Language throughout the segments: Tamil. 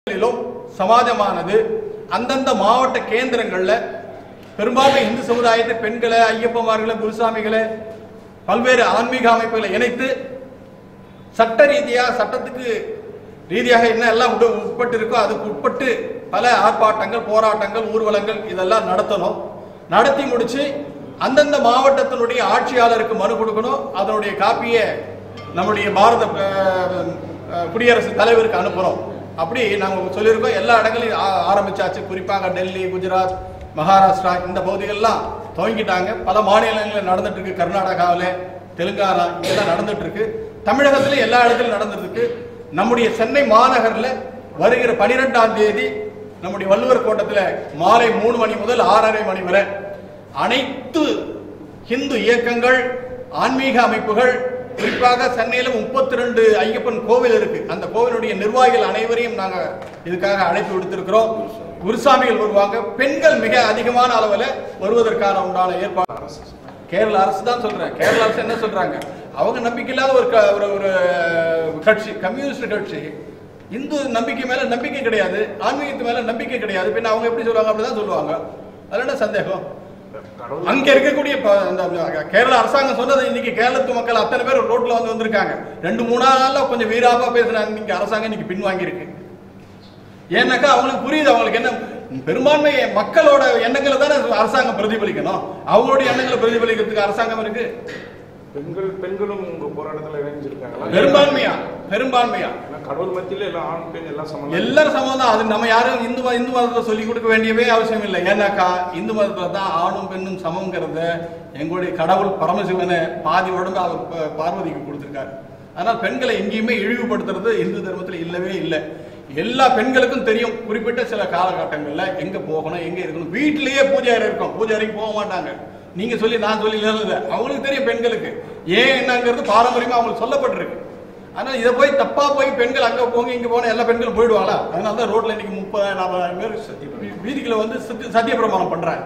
ிலும் சமாஜமானது அந்தந்த மாவட்ட கேந்திரங்கள்ல பெரும்பான்மை இந்து சமுதாயத்தை பெண்களை ஐயப்பமார்களை குருசாமிகளை பல்வேறு ஆன்மீக அமைப்புகளை இணைத்து சட்ட ரீதியாக சட்டத்துக்கு ரீதியாக என்ன எல்லாம் உட- உட்பட்டு இருக்கோ அதுக்கு உட்பட்டு பல ஆர்ப்பாட்டங்கள் போராட்டங்கள் ஊர்வலங்கள் இதெல்லாம் நடத்தணும் நடத்தி முடிச்சு அந்தந்த மாவட்டத்தினுடைய ஆட்சியாளருக்கு மனு கொடுக்கணும் அதனுடைய காப்பியை நம்முடைய பாரத அஹ், அஹ், குடியரசுத் தலைவருக்கு அனுப்புறோம் அப்படி நாங்கள் சொல்லியிருக்கோம் எல்லா இடங்களையும் ஆ- ஆரம்பிச்சாச்சு குறிப்பாக டெல்லி குஜராத் மகாராஷ்டிரா இந்த பகுதிகளெல்லாம் துவங்கிட்டாங்க பல மாநிலங்களில் நடந்துட்டு இருக்கு கர்நாடகாவில் தெலுங்கானா இதெல்லாம் நடந்துட்டு இருக்கு தமிழகத்துல எல்லா இடத்துலயும் நடந்துட்டு இருக்கு நம்முடைய சென்னை மாநகர்ல வருகிற பனிரெண்டாம் தேதி நம்முடைய வள்ளுவர் கோட்டத்துல மாலை மூணு மணி முதல் ஆறரை மணி வரை அனைத்து ஹிந்து இயக்கங்கள் ஆன்மீக அமைப்புகள் குறிப்பாக சென்னையில முப்பத்தி ரெண்டு ஐயப்பன் கோவில் இருக்கு அந்த கோவிலுடைய நிர்வாகிகள் அனைவரையும் நாங்க இதுக்காக அழைப்பு விடுத்திருக்கிறோம் குருசாமிகள் வருவாங்க பெண்கள் மிக அதிகமான அளவுல வருவதற்கான உண்டான ஏற்பாடு கேரள அரசு தான் சொல்றேன் கேரள அரசு என்ன சொல்றாங்க அவங்க நம்பிக்கை இல்லாத ஒரு க- ஒரு ஒரு கட்சி கம்யூனிஸ்ட் கட்சி இந்து நம்பிக்கை மேல நம்பிக்கை கிடையாது ஆன்மீகத்து மேல நம்பிக்கை கிடையாது பின்ன அவங்க எப்படி சொல்லுவாங்க அப்படிதான் சொல்லுவாங்க அதுல என்ன சந்தேகம் அங்க இருக்கக்கூடிய ப- இந்த கேரள அரசாங்கம் சொன்னது இன்னைக்கு கேரளத்து மக்கள் அத்தனை பேர் ரோட்ல வந்து வந்திருக்காங்க ரெண்டு மூணு நாள்ல கொஞ்சம் வீராப்பா பேசுறாங்க இன்னைக்கு அரசாங்கம் இன்னைக்கு பின்வாங்கி இருக்கு ஏன்னாக்கா அவங்களுக்கு புரியுது அவங்களுக்கு என்ன பெரும்பான்மை மக்களோட எண்ணங்களை தானே அரசாங்கம் பிரதிபலிக்கணும் அவங்களுடைய எண்ணங்களை பிரதிபலிக்கிறதுக்கு அரசாங்கம் இருக்கு பெண்கள் பெண்களும் உங்க போராட்டத்துல இணைஞ்சிருக்காங்களா பெரும்பான்மையா பெரும்பான்மையா ஏன்னா கடவுள் மத்தியில எல்லாம் ஆண் பெண் எல்லாம் சமம் எல்லாரும் சமம் தான் அது நம்ம யாரும் இந்து மத- இந்து மதத்தை சொல்லி கொடுக்க வேண்டியவே அவசியம் இல்லை ஏன்னாக்கா இந்து மதத்துல தான் ஆணும் பெண்ணும் சமங்கிறத எங்களுடைய கடவுள் பரமசிவனை பாதி உடம்பு அவர் ப- பார்வதிக்கு கொடுத்திருக்காரு அதனால் பெண்களை எங்கேயுமே இழிவுபடுத்துறது இந்து தர்மத்தில் இல்லவே இல்லை எல்லா பெண்களுக்கும் தெரியும் குறிப்பிட்ட சில காலகட்டங்கள்ல எங்க போகணும் எங்க இருக்கணும் வீட்டிலேயே பூஜை அறை இருக்கும் பூஜை அறைக்கு போக மாட்டாங்க நீங்க சொல்லி நான் சொல்லி இல்லை அவங்களுக்கு தெரியும் பெண்களுக்கு ஏன் என்னங்கிறது பாரம்பரியமா அவங்களுக்கு சொல்லப்பட்டிருக்கு ஆனா இதை போய் தப்பா போய் பெண்கள் அங்க போங்க இங்க போன எல்லா பெண்களும் போயிடுவாங்களா அதனால தான் ரோட்ல இன்னைக்கு முப்பது நாற்பதாயிரம் பேர் ச- வீதிக்குள்ள வந்து சத்திய சத்தியப்பிரமாணம் பண்றாங்க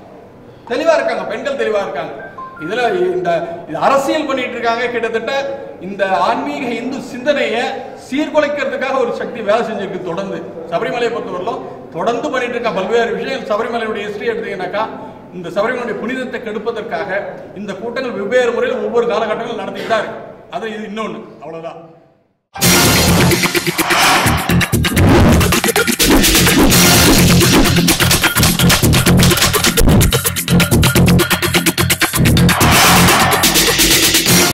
தெளிவா இருக்காங்க பெண்கள் தெளிவா இருக்காங்க இதுல இந்த இது அரசியல் பண்ணிட்டு இருக்காங்க கிட்டத்தட்ட இந்த ஆன்மீக இந்து சிந்தனையை சீர்குலைக்கிறதுக்காக ஒரு சக்தி வேலை செஞ்சிருக்கு தொடர்ந்து சபரிமலையை பொறுத்தவரையிலும் தொடர்ந்து பண்ணிட்டு இருக்க பல்வேறு விஷயங்கள் சபரிமலையுடைய ஹிஸ்டரி எடுத்தீங்கன்னாக்கா இந்த சபரிமலையுடைய புனிதத்தை கெடுப்பதற்காக இந்த கூட்டங்கள் வெவ்வேறு முறையில் ஒவ்வொரு காலகட்டங்களும் நடத்திட்டு தான் இருக்கு அது இது இன்னொன்னு அவ்வளவுதான்